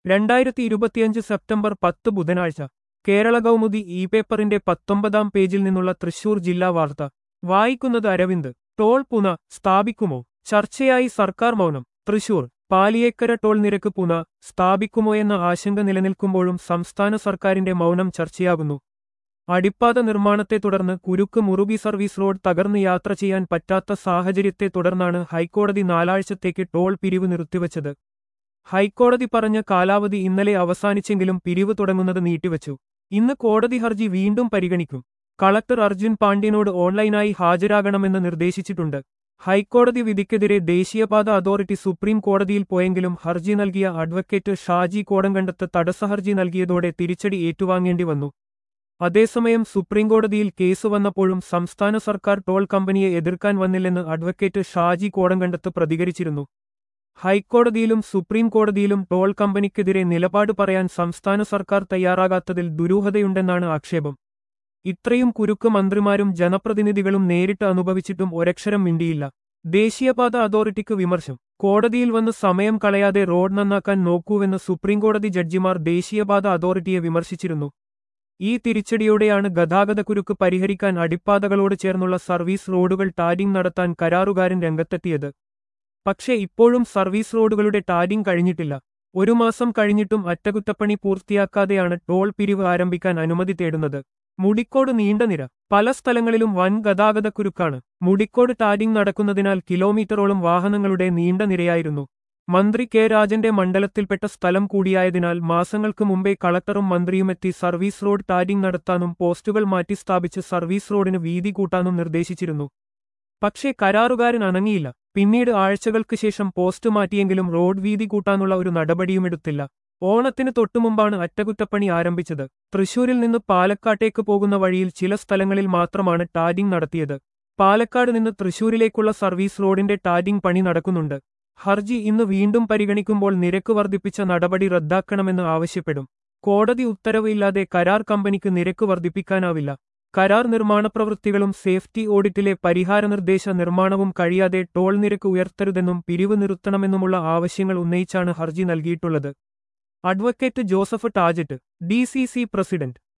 രണ്ടായിരത്തി ഇരുപത്തിയഞ്ച് സെപ്റ്റംബർ പത്ത് ബുധനാഴ്ച കേരള കൗമുദി ഇ പേപ്പറിന്റെ പത്തൊമ്പതാം പേജിൽ നിന്നുള്ള തൃശൂർ ജില്ലാ വാർത്ത വായിക്കുന്നത് അരവിന്ദ് ടോൾ പുന സ്ഥാപിക്കുമോ ചർച്ചയായി സർക്കാർ മൗനം തൃശൂർ പാലിയേക്കര ടോൾ നിരക്ക് പുന സ്ഥാപിക്കുമോ എന്ന ആശങ്ക നിലനിൽക്കുമ്പോഴും സംസ്ഥാന സർക്കാരിന്റെ മൗനം ചർച്ചയാകുന്നു അടിപ്പാത നിർമ്മാണത്തെ തുടർന്ന് കുരുക്ക് മുറുബി സർവീസ് റോഡ് തകർന്ന് യാത്ര ചെയ്യാൻ പറ്റാത്ത സാഹചര്യത്തെ തുടർന്നാണ് ഹൈക്കോടതി നാലാഴ്ചത്തേക്ക് ടോൾ പിരിവ് നിർത്തിവച്ചത് ഹൈക്കോടതി പറഞ്ഞ കാലാവധി ഇന്നലെ അവസാനിച്ചെങ്കിലും പിരിവ് തുടങ്ങുന്നത് നീട്ടിവച്ചു ഇന്ന് കോടതി ഹർജി വീണ്ടും പരിഗണിക്കും കളക്ടർ അർജുൻ പാണ്ഡ്യനോട് ഓൺലൈനായി ഹാജരാകണമെന്ന് നിർദ്ദേശിച്ചിട്ടുണ്ട് ഹൈക്കോടതി വിധിക്കെതിരെ ദേശീയപാത അതോറിറ്റി സുപ്രീം കോടതിയിൽ പോയെങ്കിലും ഹർജി നൽകിയ അഡ്വക്കേറ്റ് ഷാജി കോടങ്കണ്ടത്ത് തടസ്സഹർജി നൽകിയതോടെ തിരിച്ചടി ഏറ്റുവാങ്ങേണ്ടി വന്നു അതേസമയം സുപ്രീംകോടതിയിൽ കേസ് വന്നപ്പോഴും സംസ്ഥാന സർക്കാർ ടോൾ കമ്പനിയെ എതിർക്കാൻ വന്നില്ലെന്ന് അഡ്വക്കേറ്റ് ഷാജി കോടങ്കണ്ടത്ത് പ്രതികരിച്ചിരുന്നു ഹൈക്കോടതിയിലും സുപ്രീം കോടതിയിലും ടോൾ കമ്പനിക്കെതിരെ നിലപാട് പറയാൻ സംസ്ഥാന സർക്കാർ തയ്യാറാകാത്തതിൽ ദുരൂഹതയുണ്ടെന്നാണ് ആക്ഷേപം ഇത്രയും കുരുക്ക് മന്ത്രിമാരും ജനപ്രതിനിധികളും നേരിട്ട് അനുഭവിച്ചിട്ടും ഒരക്ഷരം മിണ്ടിയില്ല ദേശീയപാത അതോറിറ്റിക്ക് വിമർശം കോടതിയിൽ വന്ന് സമയം കളയാതെ റോഡ് നന്നാക്കാൻ നോക്കൂവെന്ന് സുപ്രീംകോടതി ജഡ്ജിമാർ ദേശീയപാത അതോറിറ്റിയെ വിമർശിച്ചിരുന്നു ഈ തിരിച്ചടിയോടെയാണ് ഗതാഗതക്കുരുക്ക് പരിഹരിക്കാൻ അടിപ്പാതകളോട് ചേർന്നുള്ള സർവീസ് റോഡുകൾ ടാരിംഗ് നടത്താൻ കരാറുകാരൻ രംഗത്തെത്തിയത് പക്ഷേ ഇപ്പോഴും സർവീസ് റോഡുകളുടെ ടാരിംഗ് കഴിഞ്ഞിട്ടില്ല ഒരു മാസം കഴിഞ്ഞിട്ടും അറ്റകുറ്റപ്പണി പൂർത്തിയാക്കാതെയാണ് ടോൾ പിരിവ് ആരംഭിക്കാൻ അനുമതി തേടുന്നത് മുടിക്കോട് നീണ്ട നിര പല സ്ഥലങ്ങളിലും വൻ ഗതാഗതക്കുരുക്കാണ് മുടിക്കോട് ടാരിംഗ് നടക്കുന്നതിനാൽ കിലോമീറ്ററോളം വാഹനങ്ങളുടെ നീണ്ട നിരയായിരുന്നു മന്ത്രി കെ രാജന്റെ മണ്ഡലത്തിൽപ്പെട്ട സ്ഥലം കൂടിയായതിനാൽ മാസങ്ങൾക്ക് മുമ്പേ കളക്ടറും മന്ത്രിയുമെത്തി സർവീസ് റോഡ് ടാരിംഗ് നടത്താനും പോസ്റ്റുകൾ മാറ്റി സ്ഥാപിച്ച് സർവീസ് റോഡിന് വീതി കൂട്ടാനും നിർദ്ദേശിച്ചിരുന്നു പക്ഷേ കരാറുകാരൻ അനങ്ങിയില്ല പിന്നീട് ആഴ്ചകൾക്ക് ശേഷം പോസ്റ്റ് മാറ്റിയെങ്കിലും റോഡ് വീതി കൂട്ടാനുള്ള ഒരു നടപടിയുമെടുത്തില്ല ഓണത്തിന് തൊട്ടുമുമ്പാണ് അറ്റകുറ്റപ്പണി ആരംഭിച്ചത് തൃശൂരിൽ നിന്ന് പാലക്കാട്ടേക്ക് പോകുന്ന വഴിയിൽ ചില സ്ഥലങ്ങളിൽ മാത്രമാണ് ടാരിംഗ് നടത്തിയത് പാലക്കാട് നിന്ന് തൃശൂരിലേക്കുള്ള സർവീസ് റോഡിന്റെ ടാരിംഗ് പണി നടക്കുന്നുണ്ട് ഹർജി ഇന്ന് വീണ്ടും പരിഗണിക്കുമ്പോൾ നിരക്ക് വർദ്ധിപ്പിച്ച നടപടി റദ്ദാക്കണമെന്ന് ആവശ്യപ്പെടും കോടതി ഉത്തരവ് ഇല്ലാതെ കരാർ കമ്പനിക്ക് നിരക്ക് വർദ്ധിപ്പിക്കാനാവില്ല കരാർ നിർമ്മാണ പ്രവൃത്തികളും സേഫ്റ്റി ഓഡിറ്റിലെ പരിഹാര നിർദ്ദേശ നിർമ്മാണവും കഴിയാതെ ടോൾ നിരക്ക് ഉയർത്തരുതെന്നും പിരിവ് നിർത്തണമെന്നുമുള്ള ആവശ്യങ്ങൾ ഉന്നയിച്ചാണ് ഹർജി നൽകിയിട്ടുള്ളത് advocate Joseph Tajet D president